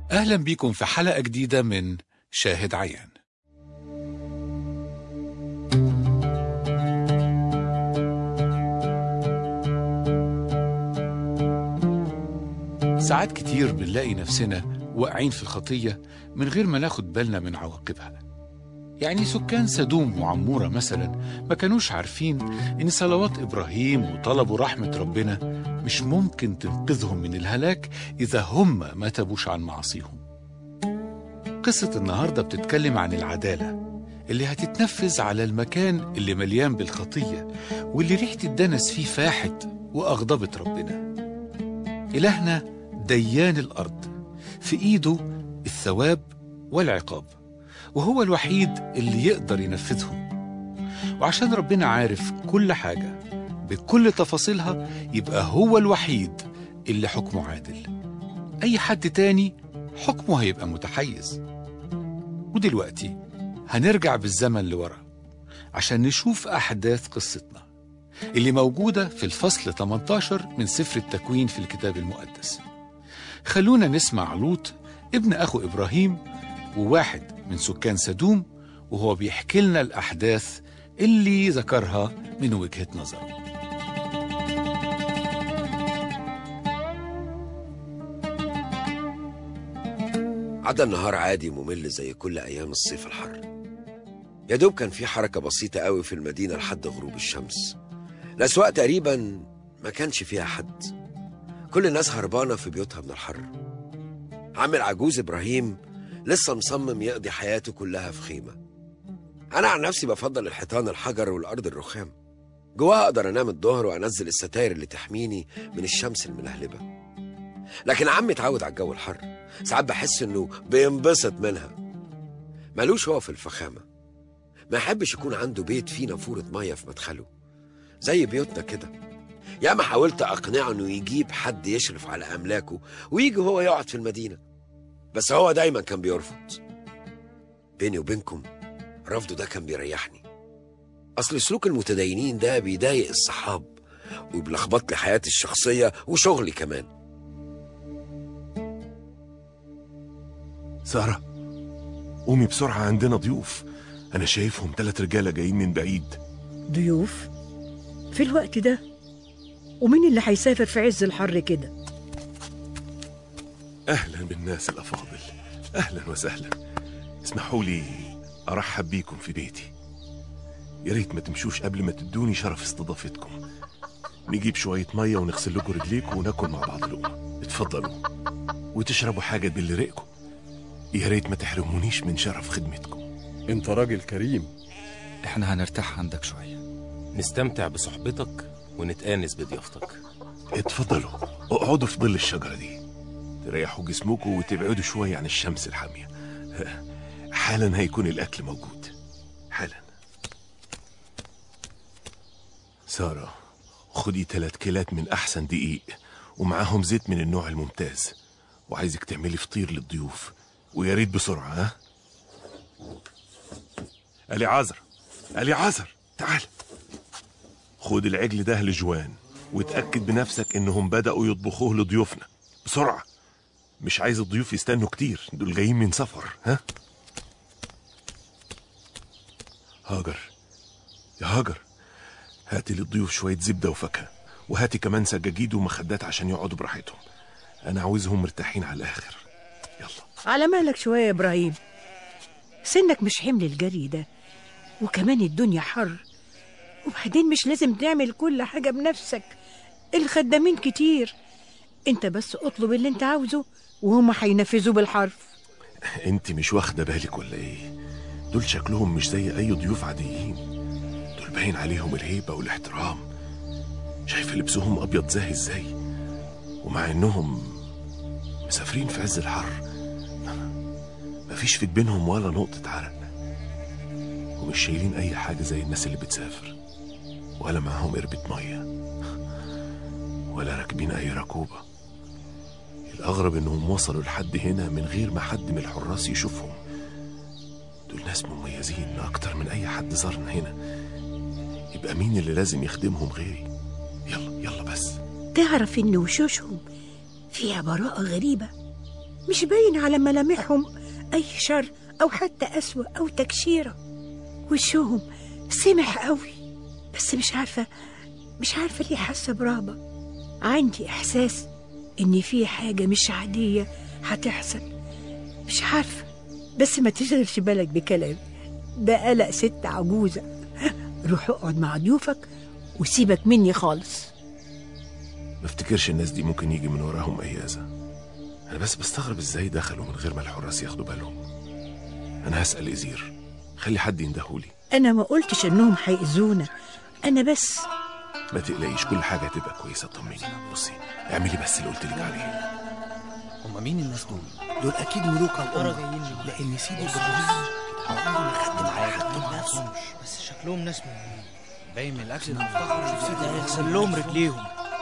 أهلا بيكم في حلقة جديدة من شاهد عيان ساعات كتير بنلاقي نفسنا واقعين في الخطية من غير ما ناخد بالنا من عواقبها يعني سكان سدوم وعمورة مثلا ما كانوش عارفين إن صلوات إبراهيم وطلبوا رحمة ربنا مش ممكن تنقذهم من الهلاك إذا هم ما تابوش عن معاصيهم قصة النهاردة بتتكلم عن العدالة اللي هتتنفذ على المكان اللي مليان بالخطية واللي ريحة الدنس فيه فاحت وأغضبت ربنا إلهنا ديان الأرض في إيده الثواب والعقاب وهو الوحيد اللي يقدر ينفذهم وعشان ربنا عارف كل حاجة بكل تفاصيلها يبقى هو الوحيد اللي حكمه عادل أي حد تاني حكمه هيبقى متحيز ودلوقتي هنرجع بالزمن لورا عشان نشوف أحداث قصتنا اللي موجودة في الفصل 18 من سفر التكوين في الكتاب المقدس خلونا نسمع لوط ابن أخو إبراهيم وواحد من سكان سدوم وهو بيحكي لنا الأحداث اللي ذكرها من وجهة نظره عدى النهار عادي ممل زي كل أيام الصيف الحر يا دوب كان في حركة بسيطة قوي في المدينة لحد غروب الشمس الأسواق تقريبا ما كانش فيها حد كل الناس هربانة في بيوتها من الحر عم العجوز إبراهيم لسه مصمم يقضي حياته كلها في خيمة أنا عن نفسي بفضل الحيطان الحجر والأرض الرخام جواها أقدر أنام الظهر وأنزل الستاير اللي تحميني من الشمس الملهلبة لكن عمي اتعود على الجو الحر ساعات بحس إنه بينبسط منها ملوش هو في الفخامة ما يحبش يكون عنده بيت فيه نافورة مية في مدخله زي بيوتنا كده ياما حاولت أقنعه إنه يجيب حد يشرف على أملاكه ويجي هو يقعد في المدينة بس هو دايما كان بيرفض بيني وبينكم رفضه ده كان بيريحني أصل سلوك المتدينين ده بيضايق الصحاب وبيلخبط لي حياتي الشخصية وشغلي كمان سارة قومي بسرعة عندنا ضيوف أنا شايفهم ثلاث رجالة جايين من بعيد ضيوف في الوقت ده ومين اللي هيسافر في عز الحر كده أهلا بالناس الأفاضل أهلا وسهلا اسمحوا لي أرحب بيكم في بيتي يا ريت ما تمشوش قبل ما تدوني شرف استضافتكم نجيب شوية مية ونغسل لكم رجليكم وناكل مع بعض لقمة اتفضلوا وتشربوا حاجة تبل ريقكم يا ريت ما تحرمونيش من شرف خدمتكم انت راجل كريم احنا هنرتاح عندك شوية نستمتع بصحبتك ونتآنس بضيافتك اتفضلوا اقعدوا في ظل الشجرة دي تريحوا جسمكم وتبعدوا شوية عن الشمس الحامية حالا هيكون الأكل موجود حالا سارة خدي ثلاث كيلات من أحسن دقيق ومعاهم زيت من النوع الممتاز وعايزك تعملي فطير للضيوف ويا ريت بسرعة ها ألي عذر ألي عذر تعال خد العجل ده لجوان وتأكد بنفسك إنهم بدأوا يطبخوه لضيوفنا بسرعة مش عايز الضيوف يستنوا كتير دول جايين من سفر ها هاجر يا هاجر هاتي للضيوف شوية زبدة وفاكهة وهاتي كمان سجاجيد ومخدات عشان يقعدوا براحتهم أنا عاوزهم مرتاحين على الآخر يلا على مالك شوية يا إبراهيم سنك مش حمل الجري ده وكمان الدنيا حر وبعدين مش لازم تعمل كل حاجة بنفسك الخدامين كتير انت بس اطلب اللي انت عاوزه وهم هينفذوه بالحرف انت مش واخدة بالك ولا ايه دول شكلهم مش زي اي ضيوف عاديين دول باين عليهم الهيبة والاحترام شايفة لبسهم ابيض زاهي ازاي ومع انهم مسافرين في عز الحر مفيش في جبينهم ولا نقطة عرق ومش شايلين اي حاجة زي الناس اللي بتسافر ولا معاهم قربة مية ولا راكبين اي ركوبة الاغرب انهم وصلوا لحد هنا من غير ما حد من الحراس يشوفهم دول ناس مميزين اكتر من اي حد زارنا هنا يبقى مين اللي لازم يخدمهم غيري يلا يلا بس تعرف ان وشوشهم فيها براءة غريبة مش باين على ملامحهم أي شر أو حتى أسوأ أو تكشيرة وشهم سمح قوي بس مش عارفة مش عارفة ليه حاسة برهبة عندي إحساس إن في حاجة مش عادية هتحصل مش عارفة بس ما تشغلش بالك بكلامي ده قلق ست عجوزة روح اقعد مع ضيوفك وسيبك مني خالص ما افتكرش الناس دي ممكن يجي من وراهم اي اذى انا بس بستغرب ازاي دخلوا من غير ما الحراس ياخدوا بالهم انا هسال ازير خلي حد يندهولي أنا ما قلتش إنهم هيأذونا أنا بس ما تقلقيش كل حاجه هتبقى كويسه طمني بصي اعملي بس اللي قلت لك عليه هما مين الناس دول؟ دول اكيد ملوك الامه لان سيدي ابراهيم عمره ما خد معاه حد نفسه بس شكلهم ناس مهمين باين من الاكل المفتخر ده هيغسل لهم رجليهم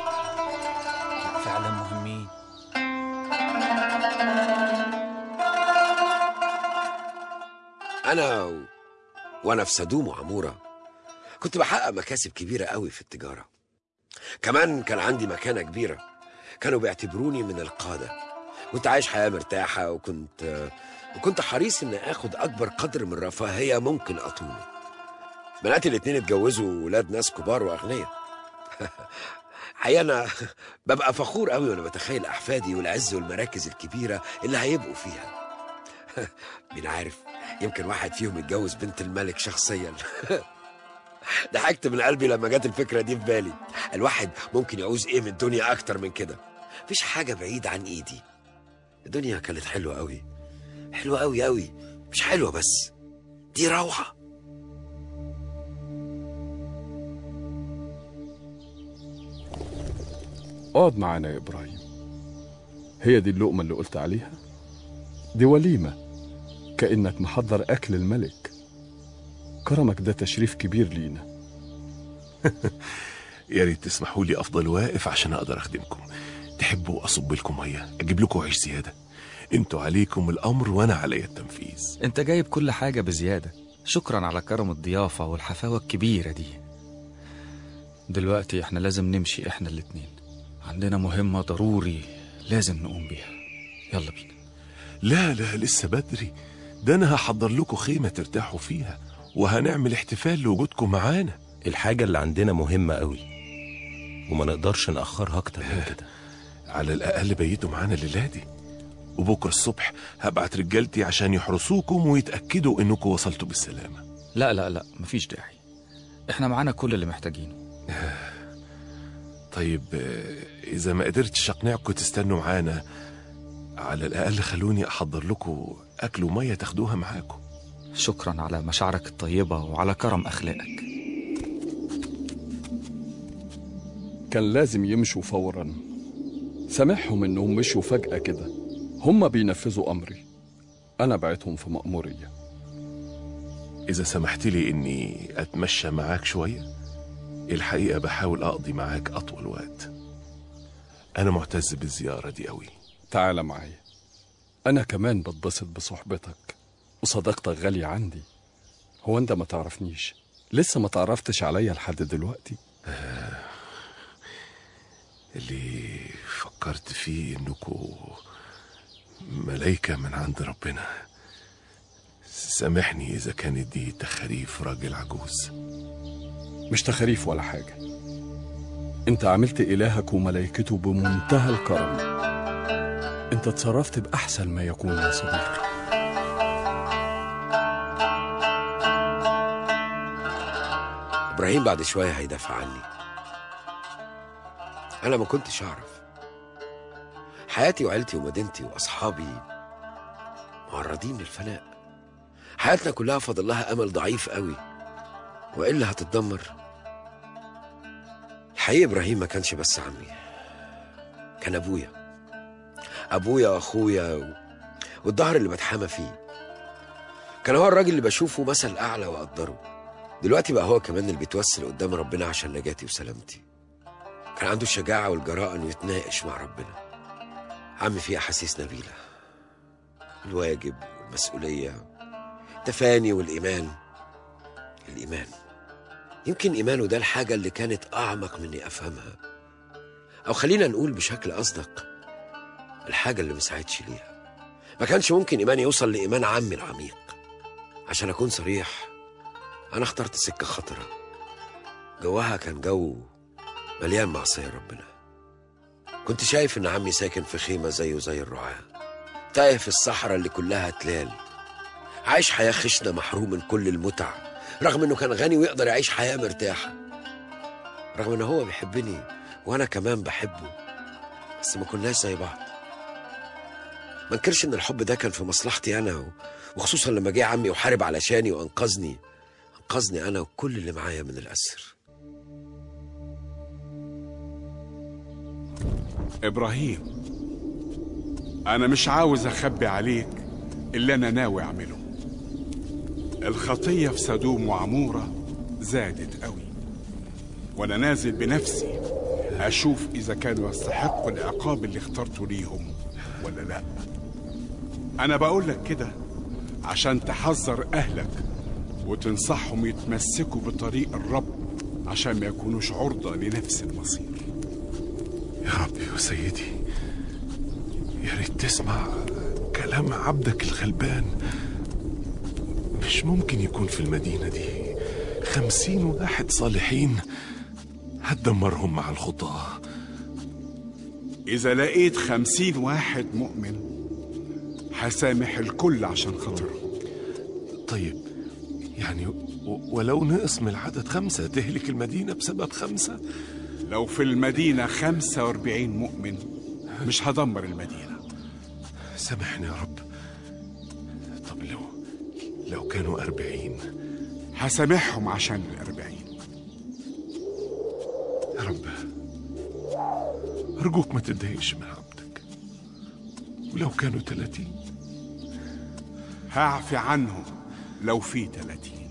فعلا مهمين أنا و... وأنا في سدوم وعمورة كنت بحقق مكاسب كبيرة قوي في التجارة كمان كان عندي مكانة كبيرة كانوا بيعتبروني من القادة كنت عايش حياة مرتاحة وكنت وكنت حريص إن آخد أكبر قدر من الرفاهية ممكن أطوله بناتي الاتنين اتجوزوا ولاد ناس كبار وأغنياء حقيقة أنا ببقى فخور قوي وأنا بتخيل أحفادي والعز والمراكز الكبيرة اللي هيبقوا فيها مين عارف يمكن واحد فيهم يتجوز بنت الملك شخصيا ضحكت من قلبي لما جت الفكرة دي في بالي الواحد ممكن يعوز ايه من الدنيا اكتر من كده مفيش حاجة بعيد عن ايدي الدنيا كانت حلوة قوي حلوة قوي قوي مش حلوة بس دي روعة اقعد معانا يا إبراهيم هي دي اللقمة اللي قلت عليها دي وليمة كأنك محضر أكل الملك كرمك ده تشريف كبير لينا يا ريت تسمحوا لي افضل واقف عشان اقدر اخدمكم تحبوا اصب لكم ميه اجيب لكم عيش زياده انتوا عليكم الامر وانا عليا التنفيذ انت جايب كل حاجة بزيادة شكرا على كرم الضيافة والحفاوة الكبيرة دي دلوقتي احنا لازم نمشي احنا الاتنين عندنا مهمة ضروري لازم نقوم بيها يلا بينا لا لا لسه بدري ده انا هحضر لكم خيمه ترتاحوا فيها وهنعمل احتفال لوجودكم معانا الحاجة اللي عندنا مهمة قوي وما نقدرش نأخرها أكتر من كده على الاقل بيتوا معانا الليله دي وبكره الصبح هبعت رجالتي عشان يحرسوكم ويتاكدوا انكم وصلتوا بالسلامه لا لا لا مفيش داعي احنا معانا كل اللي محتاجينه طيب آه، اذا ما قدرتش اقنعكم تستنوا معانا على الاقل خلوني احضر لكم اكل وميه تاخدوها معاكم شكرا على مشاعرك الطيبة وعلى كرم أخلاقك كان لازم يمشوا فورا سامحهم انهم مشوا فجأة كده هم بينفذوا امري انا بعتهم في مأمورية اذا سمحت لي اني اتمشى معاك شويه الحقيقه بحاول اقضي معاك اطول وقت انا معتز بالزياره دي قوي تعال معايا انا كمان بتبسط بصحبتك وصداقتك غالية عندي هو انت ما تعرفنيش لسه ما تعرفتش عليا لحد دلوقتي اللي فكرت فيه انكم ملايكة من عند ربنا سامحني إذا كانت دي تخاريف راجل عجوز مش تخاريف ولا حاجة انت عملت إلهك وملائكته بمنتهى الكرم انت اتصرفت بأحسن ما يكون يا صديقي ابراهيم بعد شويه هيدافع عني انا ما كنتش اعرف حياتي وعيلتي ومدينتي واصحابي معرضين للفناء حياتنا كلها فاضل لها امل ضعيف قوي والا هتتدمر الحقيقه ابراهيم ما كانش بس عمي كان ابويا ابويا واخويا و... والظهر اللي بتحامى فيه كان هو الراجل اللي بشوفه مثل اعلى واقدره دلوقتي بقى هو كمان اللي بيتوسل قدام ربنا عشان نجاتي وسلامتي كان عنده الشجاعة والجراءة إنه يتناقش مع ربنا عم فيه أحاسيس نبيلة الواجب والمسؤولية التفاني والإيمان الإيمان يمكن إيمانه ده الحاجة اللي كانت أعمق مني أفهمها أو خلينا نقول بشكل أصدق الحاجة اللي مساعدش ليها ما كانش ممكن إيماني يوصل لإيمان عمي العميق عشان أكون صريح أنا اخترت سكة خطرة جواها كان جو مليان معصية ربنا كنت شايف إن عمي ساكن في خيمة زيه زي الرعاة تايه في الصحراء اللي كلها تلال عايش حياة خشنة محروم من كل المتع رغم إنه كان غني ويقدر يعيش حياة مرتاحة رغم إن هو بيحبني وأنا كمان بحبه بس ما كناش زي بعض ما انكرش ان الحب ده كان في مصلحتي انا و- وخصوصا لما جه عمي وحارب علشاني وانقذني انقذني انا وكل اللي معايا من الاسر إبراهيم أنا مش عاوز أخبي عليك اللي أنا ناوي أعمله الخطية في سدوم وعمورة زادت قوي وأنا نازل بنفسي أشوف إذا كانوا يستحقوا العقاب اللي اخترته ليهم ولا لا أنا بقول لك كده عشان تحذر أهلك وتنصحهم يتمسكوا بطريق الرب عشان ما يكونوش عرضة لنفس المصير يا ربي وسيدي يا ريت تسمع كلام عبدك الغلبان مش ممكن يكون في المدينة دي خمسين واحد صالحين هتدمرهم مع الخطاة إذا لقيت خمسين واحد مؤمن هسامح الكل عشان خاطرهم طيب يعني و- ولو نقص من العدد خمسة تهلك المدينة بسبب خمسة لو في المدينة خمسة واربعين مؤمن مش هدمر المدينة سامحني يا رب طب لو لو كانوا أربعين هسامحهم عشان الأربعين يا رب أرجوك ما تتضايقش من عبدك ولو كانوا تلاتين هعفي عنهم لو في تلاتين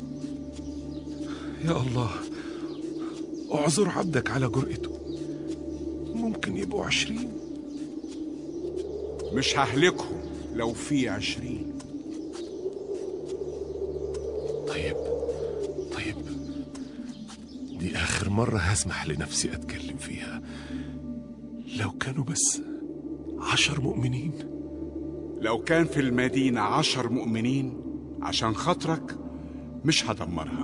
يا الله اعذر عبدك على جرأته ممكن يبقوا عشرين مش ههلكهم لو في عشرين طيب طيب دي آخر مرة هسمح لنفسي أتكلم فيها لو كانوا بس عشر مؤمنين لو كان في المدينة عشر مؤمنين عشان خاطرك مش هدمرها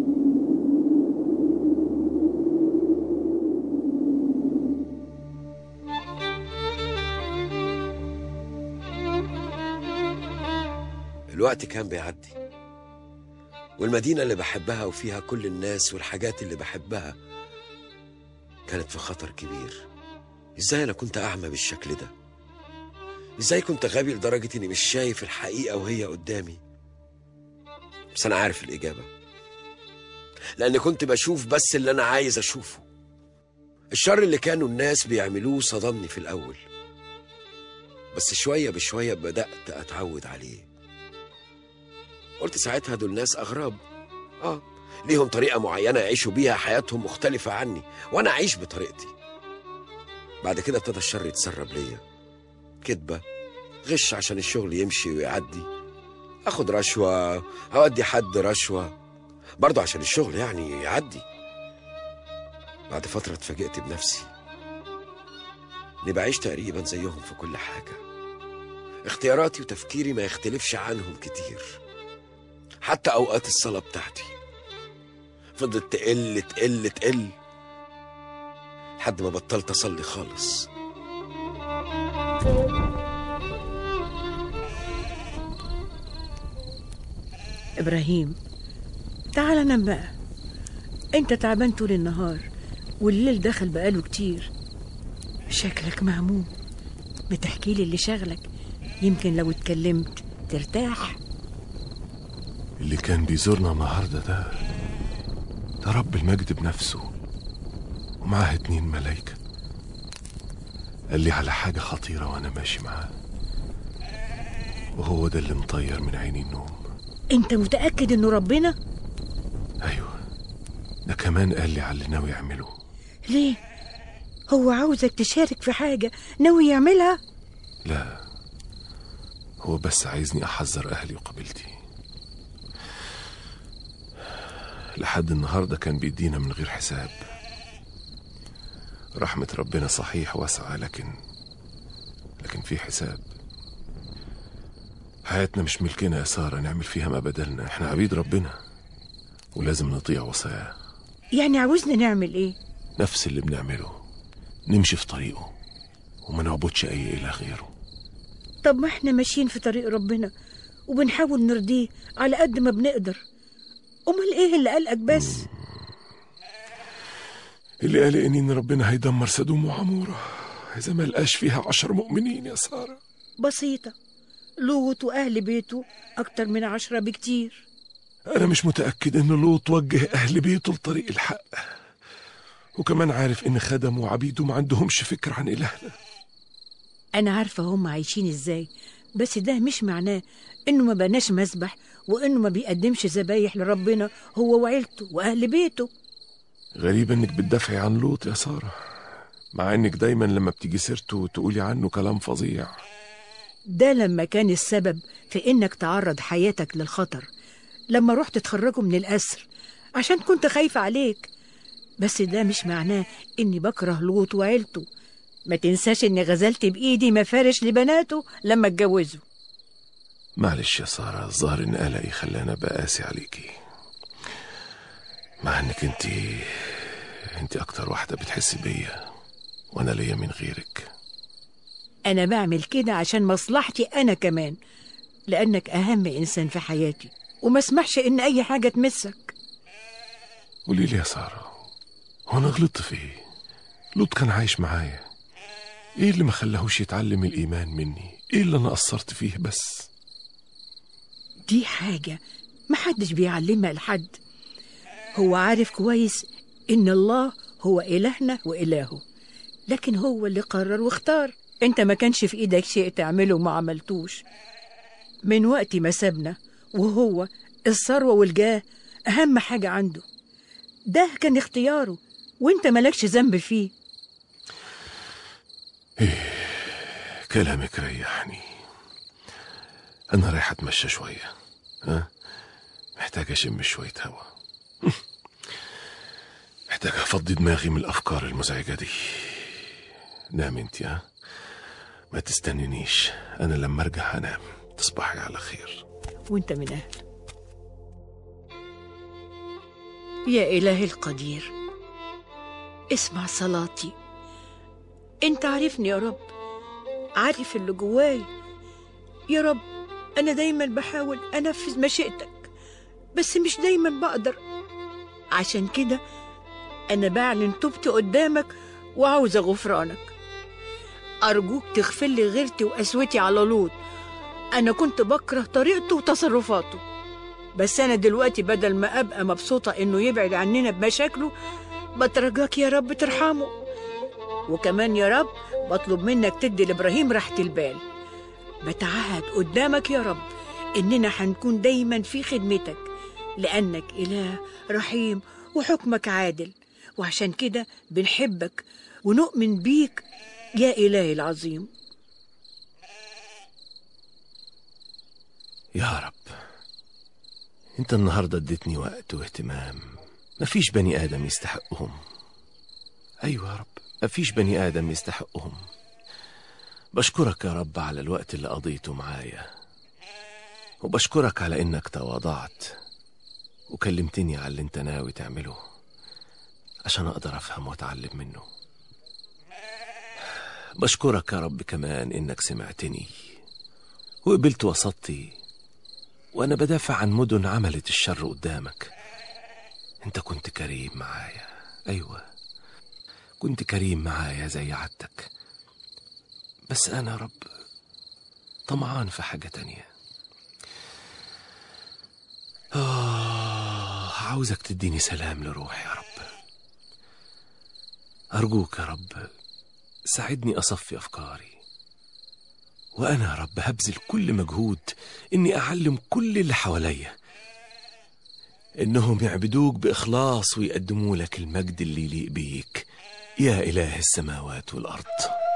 الوقت كان بيعدي والمدينة اللي بحبها وفيها كل الناس والحاجات اللي بحبها كانت في خطر كبير ازاي انا كنت اعمى بالشكل ده ازاي كنت غبي لدرجة اني مش شايف الحقيقة وهي قدامي بس انا عارف الاجابة لاني كنت بشوف بس اللي انا عايز اشوفه الشر اللي كانوا الناس بيعملوه صدمني في الاول بس شوية بشوية بدأت اتعود عليه قلت ساعتها دول ناس أغراب آه ليهم طريقة معينة يعيشوا بيها حياتهم مختلفة عني وأنا أعيش بطريقتي بعد كده ابتدى الشر يتسرب ليا كذبة غش عشان الشغل يمشي ويعدي أخد رشوة أودي حد رشوة برضه عشان الشغل يعني يعدي بعد فترة اتفاجئت بنفسي إني بعيش تقريبا زيهم في كل حاجة اختياراتي وتفكيري ما يختلفش عنهم كتير حتى أوقات الصلاة بتاعتي فضلت تقل تقل تقل لحد ما بطلت أصلي خالص إبراهيم تعال نام بقى أنت تعبان طول النهار والليل دخل بقاله كتير شكلك مهموم بتحكي لي اللي شغلك يمكن لو اتكلمت ترتاح اللي كان بيزورنا النهاردة ده ده رب المجد بنفسه ومعاه اتنين ملايكة قال لي على حاجة خطيرة وأنا ماشي معاه وهو ده اللي مطير من عيني النوم أنت متأكد إنه ربنا؟ أيوة ده كمان قال لي على اللي ناوي يعمله ليه؟ هو عاوزك تشارك في حاجة ناوي يعملها؟ لا هو بس عايزني أحذر أهلي وقبيلتي لحد النهاردة كان بيدينا من غير حساب رحمة ربنا صحيح واسعة لكن لكن في حساب حياتنا مش ملكنا يا سارة نعمل فيها ما بدلنا احنا عبيد ربنا ولازم نطيع وصاياه يعني عاوزنا نعمل ايه نفس اللي بنعمله نمشي في طريقه وما نعبدش أي إله غيره طب ما احنا ماشيين في طريق ربنا وبنحاول نرضيه على قد ما بنقدر امال ايه اللي قلقك بس اللي قلقني إن ربنا هيدمر سدوم وعمورة إذا ما لقاش فيها عشر مؤمنين يا سارة بسيطة لوط وأهل بيته أكتر من عشرة بكتير أنا مش متأكد إن لوط وجه أهل بيته لطريق الحق وكمان عارف إن خدمه وعبيده ما عندهمش فكرة عن إلهنا أنا عارفة هم عايشين إزاي بس ده مش معناه إنه ما بناش مسبح وإنه ما بيقدمش ذبايح لربنا هو وعيلته وأهل بيته غريب إنك بتدافعي عن لوط يا سارة مع إنك دايما لما بتيجي سيرته تقولي عنه كلام فظيع ده لما كان السبب في إنك تعرض حياتك للخطر لما رحت تخرجه من الأسر عشان كنت خايفة عليك بس ده مش معناه إني بكره لوط وعيلته ما تنساش إني غزلت بإيدي مفارش لبناته لما اتجوزوا معلش يا سارة الظاهر إن قلقي خلاني أبقى قاسي عليكي مع إنك أنت أنت أكتر واحدة بتحسي بيا وأنا ليا من غيرك أنا بعمل كده عشان مصلحتي أنا كمان لأنك أهم إنسان في حياتي وما اسمحش إن أي حاجة تمسك قولي لي يا سارة هو أنا غلطت في إيه؟ لوط كان عايش معايا إيه اللي ما خلاهوش يتعلم الإيمان مني؟ إيه اللي أنا قصرت فيه بس؟ دي حاجة محدش بيعلمها لحد هو عارف كويس إن الله هو إلهنا وإلهه لكن هو اللي قرر واختار انت ما كانش في ايدك شيء تعمله وما عملتوش من وقت ما سابنا وهو الثروة والجاه أهم حاجة عنده ده كان اختياره وانت مالكش ذنب فيه كلامك ريحني أنا رايح أتمشى شوية ها؟ محتاج أشم شوية هوا محتاج أفضي دماغي من الأفكار المزعجة دي نام انت ها ما تستنينيش أنا لما أرجع هنام تصبحي على خير وانت من أهل يا إله القدير اسمع صلاتي انت عارفني يا رب عارف اللي جواي يا رب أنا دايما بحاول أنفذ مشيئتك بس مش دايما بقدر عشان كده أنا بعلن توبتي قدامك وعاوزة غفرانك أرجوك تغفر لي غيرتي وقسوتي على لوط أنا كنت بكره طريقته وتصرفاته بس أنا دلوقتي بدل ما أبقى مبسوطة إنه يبعد عننا بمشاكله بترجاك يا رب ترحمه وكمان يا رب بطلب منك تدي لإبراهيم راحة البال بتعهد قدامك يا رب إننا هنكون دايما في خدمتك لأنك إله رحيم وحكمك عادل وعشان كده بنحبك ونؤمن بيك يا إلهي العظيم يا رب انت النهاردة اديتني وقت واهتمام مفيش بني آدم يستحقهم أيوة يا رب مفيش بني آدم يستحقهم بشكرك يا رب على الوقت اللي قضيته معايا وبشكرك على إنك تواضعت وكلمتني على اللي انت ناوي تعمله عشان أقدر أفهم وأتعلم منه بشكرك يا رب كمان إنك سمعتني وقبلت وسطي وأنا بدافع عن مدن عملت الشر قدامك أنت كنت كريم معايا أيوة كنت كريم معايا زي عادتك بس أنا يا رب طمعان في حاجة تانية آه عاوزك تديني سلام لروحي يا رب أرجوك يا رب ساعدني أصفي أفكاري وأنا يا رب هبذل كل مجهود إني أعلم كل اللي حواليا إنهم يعبدوك بإخلاص ويقدموا لك المجد اللي يليق بيك يا إله السماوات والأرض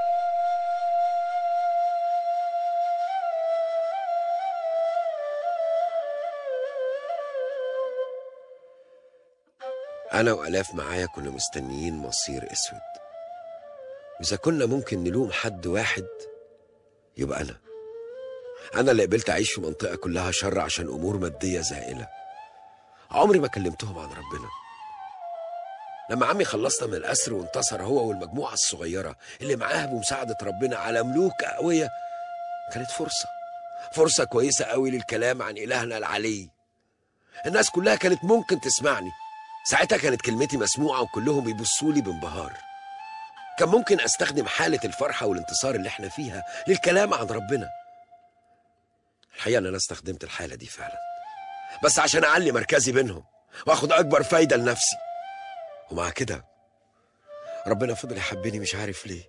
أنا وألاف معايا كنا مستنيين مصير أسود وإذا كنا ممكن نلوم حد واحد يبقى أنا أنا اللي قبلت أعيش في منطقة كلها شر عشان أمور مادية زائلة عمري ما كلمتهم عن ربنا لما عمي خلصنا من الأسر وانتصر هو والمجموعة الصغيرة اللي معاها بمساعدة ربنا على ملوك أقوياء كانت فرصة فرصة كويسة قوي للكلام عن إلهنا العلي الناس كلها كانت ممكن تسمعني ساعتها كانت كلمتي مسموعة وكلهم بيبصوا لي بانبهار كان ممكن أستخدم حالة الفرحة والانتصار اللي احنا فيها للكلام عن ربنا الحقيقة أن أنا استخدمت الحالة دي فعلا بس عشان أعلي مركزي بينهم وأخد أكبر فايدة لنفسي ومع كده ربنا فضل يحبني مش عارف ليه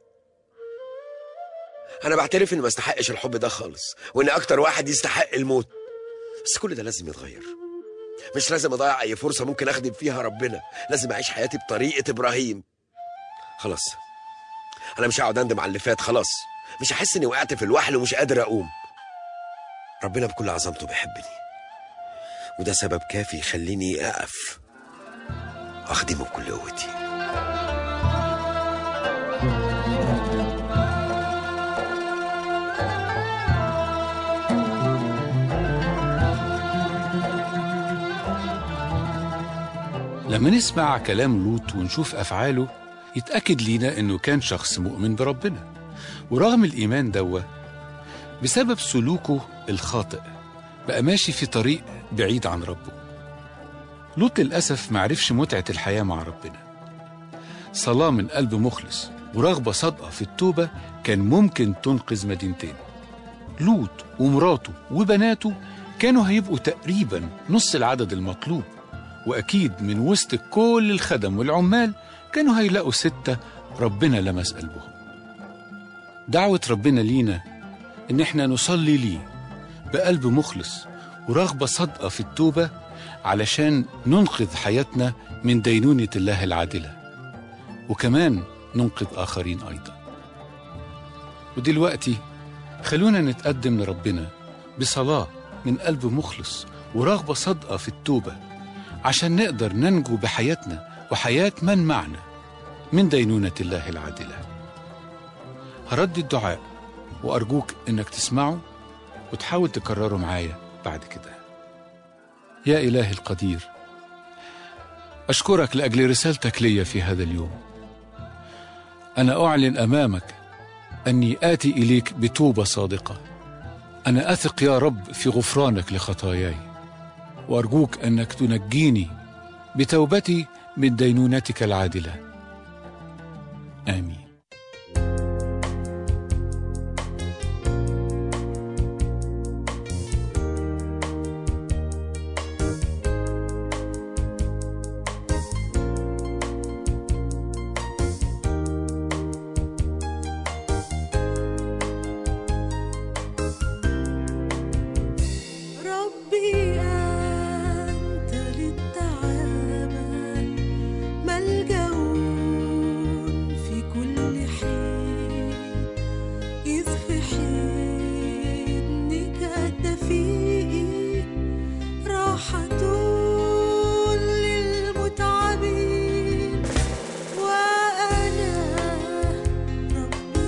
أنا بعترف إني ما استحقش الحب ده خالص وإني أكتر واحد يستحق الموت بس كل ده لازم يتغير مش لازم أضيع أي فرصة ممكن أخدم فيها ربنا لازم أعيش حياتي بطريقة إبراهيم خلاص أنا مش هقعد أندم على اللي فات خلاص مش هحس إني وقعت في الوحل ومش قادر أقوم ربنا بكل عظمته بيحبني وده سبب كافي يخليني أقف أخدمه بكل قوتي لما نسمع كلام لوط ونشوف أفعاله يتأكد لينا إنه كان شخص مؤمن بربنا ورغم الإيمان دوا بسبب سلوكه الخاطئ بقى ماشي في طريق بعيد عن ربه لوط للأسف معرفش متعة الحياة مع ربنا صلاة من قلب مخلص ورغبة صادقة في التوبة كان ممكن تنقذ مدينتين لوط ومراته وبناته كانوا هيبقوا تقريبا نص العدد المطلوب وأكيد من وسط كل الخدم والعمال كانوا هيلاقوا ستة ربنا لمس قلبهم دعوة ربنا لينا إن إحنا نصلي ليه بقلب مخلص ورغبة صادقة في التوبة علشان ننقذ حياتنا من دينونة الله العادلة وكمان ننقذ آخرين أيضا ودلوقتي خلونا نتقدم لربنا بصلاة من قلب مخلص ورغبة صادقة في التوبة عشان نقدر ننجو بحياتنا وحياة من معنا من دينونة الله العادلة هرد الدعاء وأرجوك إنك تسمعه وتحاول تكرره معايا بعد كده يا إلهي القدير أشكرك لأجل رسالتك لي في هذا اليوم أنا أعلن أمامك أني آتي إليك بتوبة صادقة أنا أثق يا رب في غفرانك لخطاياي وأرجوك أنك تنجيني بتوبتي من دينونتك العادلة آمين ربي أنت للتعامل ملجأ في كل حين إذ في حضنك الدفيء راحة للمتعبين وأنا ربي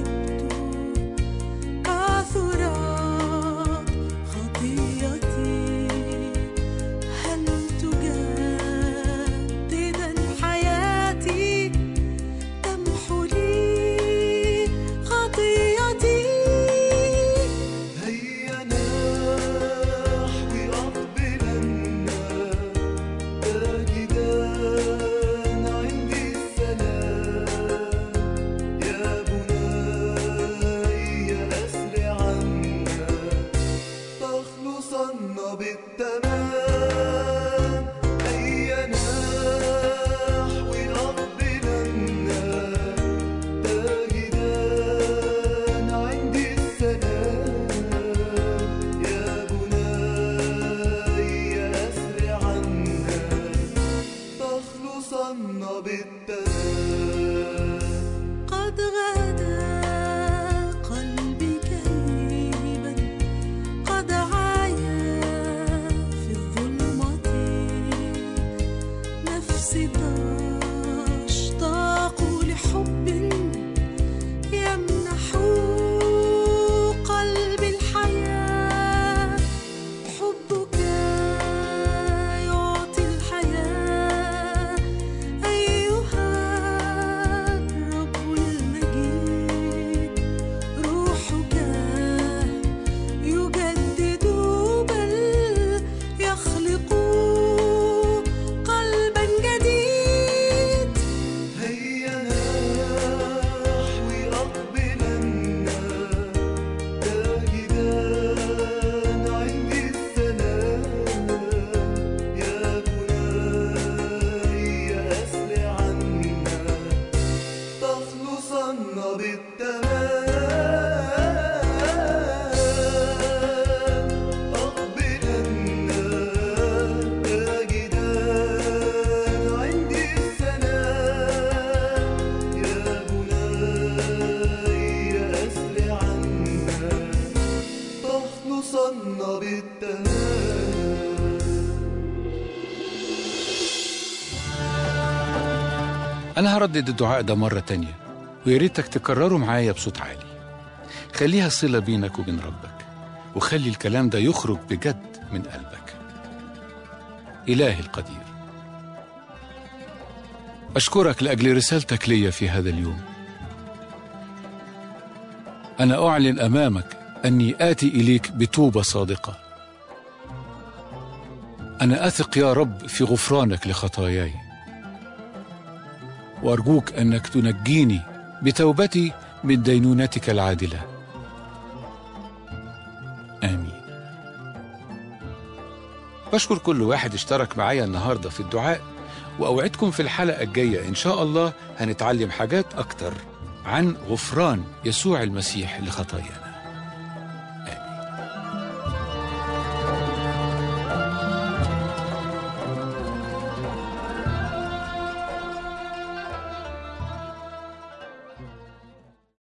تعبت كثرت خطيئتي وصلنا بالتمام أنا هردد الدعاء ده مرة تانية ويا ريتك تكرره معايا بصوت عالي خليها صلة بينك وبين ربك وخلي الكلام ده يخرج بجد من قلبك إلهي القدير أشكرك لأجل رسالتك لي في هذا اليوم أنا أعلن أمامك أني آتي إليك بتوبة صادقة أنا أثق يا رب في غفرانك لخطاياي وأرجوك أنك تنجيني بتوبتي من دينونتك العادلة آمين بشكر كل واحد اشترك معايا النهاردة في الدعاء وأوعدكم في الحلقة الجاية إن شاء الله هنتعلم حاجات أكتر عن غفران يسوع المسيح لخطايانا